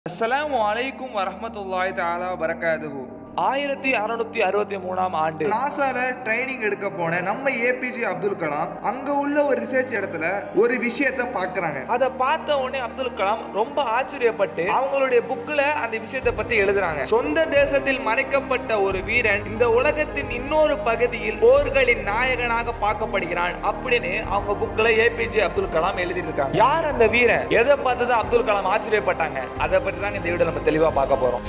அஸ்ஸலாமு அலைக்கும் வரஹ்மத்துல்லாஹி தஆலா வரகாதுஹு ஆயிரத்தி அறுநூத்தி அறுபத்தி மூணாம் ஆண்டு நாசால ட்ரைனிங் எடுக்க போன நம்ம ஏபிஜே அப்துல் கலாம் அங்க உள்ள ஒரு ரிசர்ச் இடத்துல ஒரு விஷயத்த பாக்குறாங்க அதை பார்த்த உடனே அப்துல் கலாம் ரொம்ப ஆச்சரியப்பட்டு அவங்களுடைய புக்ல அந்த விஷயத்தை பத்தி எழுதுறாங்க சொந்த தேசத்தில் மறைக்கப்பட்ட ஒரு வீரன் இந்த உலகத்தின் இன்னொரு பகுதியில் போர்களின் நாயகனாக பார்க்கப்படுகிறான் அப்படின்னு அவங்க புக்ல ஏபிஜே அப்துல் கலாம் எழுதியிருக்காங்க யார் அந்த வீரன் எதை பார்த்து தான் அப்துல் கலாம் ஆச்சரியப்பட்டாங்க அதை பத்தி தாங்க இந்த வீடியோ நம்ம தெளிவா பார்க்க போறோம்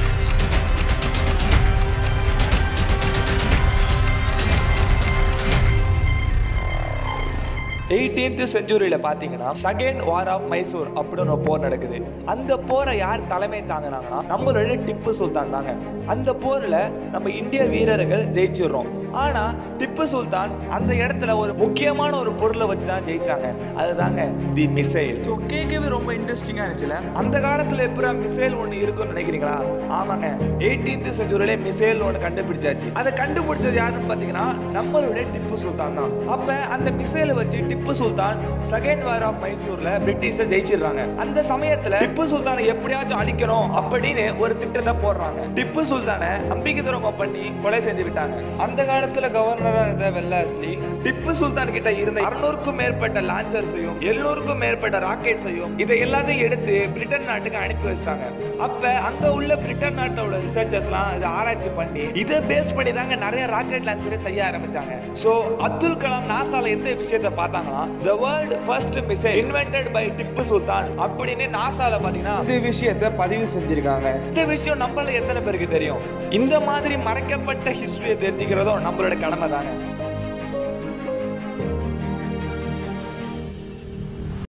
எயிட்டீன்த் செஞ்சுரியில் பார்த்தீங்கன்னா செகண்ட் வார் ஆஃப் மைசூர் அப்படின்னு ஒரு போர் நடக்குது அந்த போரை யார் தலைமை தாங்கினாங்கன்னா நம்மளுடைய டிப்பு சுல்தான் தாங்க அந்த போரில் நம்ம இந்திய வீரர்கள் ஜெயிச்சிடுறோம் ஆனால் திப்பு சுல்தான் அந்த இடத்துல ஒரு முக்கியமான ஒரு பொருளை வச்சு தான் ஜெயிச்சாங்க அதுதாங்க தி மிசைல் ஸோ கேட்கவே ரொம்ப இன்ட்ரெஸ்டிங்காக இருந்துச்சுல அந்த காலத்தில் எப்போ மிசைல் ஒன்று இருக்குன்னு நினைக்கிறீங்களா ஆமாங்க எயிட்டீன்த் செஞ்சுரியிலே மிசைல் ஒன்று கண்டுபிடிச்சாச்சு அதை கண்டுபிடிச்சது யாருன்னு பார்த்தீங்கன்னா நம்மளுடைய திப்பு சுல்தான் தான் அப்போ அந்த மிசைலை வச்சு Tipu Sultan second war of மைசூர்ல பிரிட்டிஷை ஜெயிச்சிடுறாங்க அந்த சமயத்துல டிப்பு சுல்தானை எப்படியாச்சும் அழிக்கணும் அப்படின்னு ஒரு திட்டத்தை போடுறாங்க டிப்பு சுல்தானை அம்பிகை துரோகம் பண்ணி கொலை செஞ்சு விட்டாங்க அந்த காலத்துல கவர்னரா இருந்த வெல்லாஸ்லி டிப்பு சுல்தான் கிட்ட இருந்த அறுநூறுக்கும் மேற்பட்ட லான்ச்சர்ஸையும் எழுநூறுக்கும் மேற்பட்ட ராக்கெட்ஸையும் இதை எல்லாத்தையும் எடுத்து பிரிட்டன் நாட்டுக்கு அனுப்பி வச்சிட்டாங்க அப்ப அங்க உள்ள பிரிட்டன் நாட்டோட ரிசர்ச்சர்ஸ்லாம் இதை ஆராய்ச்சி பண்ணி இதை பேஸ் பண்ணி தாங்க நிறைய ராக்கெட் லான்ச்சரை செய்ய ஆரம்பிச்சாங்க சோ அப்துல் கலாம் நாசால எந்த விஷயத்தை பார்த்தாங்கன்னா the world first missile invented by Tipu Sultan அப்படின்னு நாசால பாத்தீங்கன்னா இந்த விஷயத்தை பதிவு செஞ்சிருக்காங்க இந்த விஷயம் நம்மள எத்தனை பேருக்கு தெரியும் இந்த மாதிரி மறைக்கப்பட்ட ஹிஸ்டரியை தெரிஞ்சுக்கிறதும் நம்மளோட கடமை தாங்க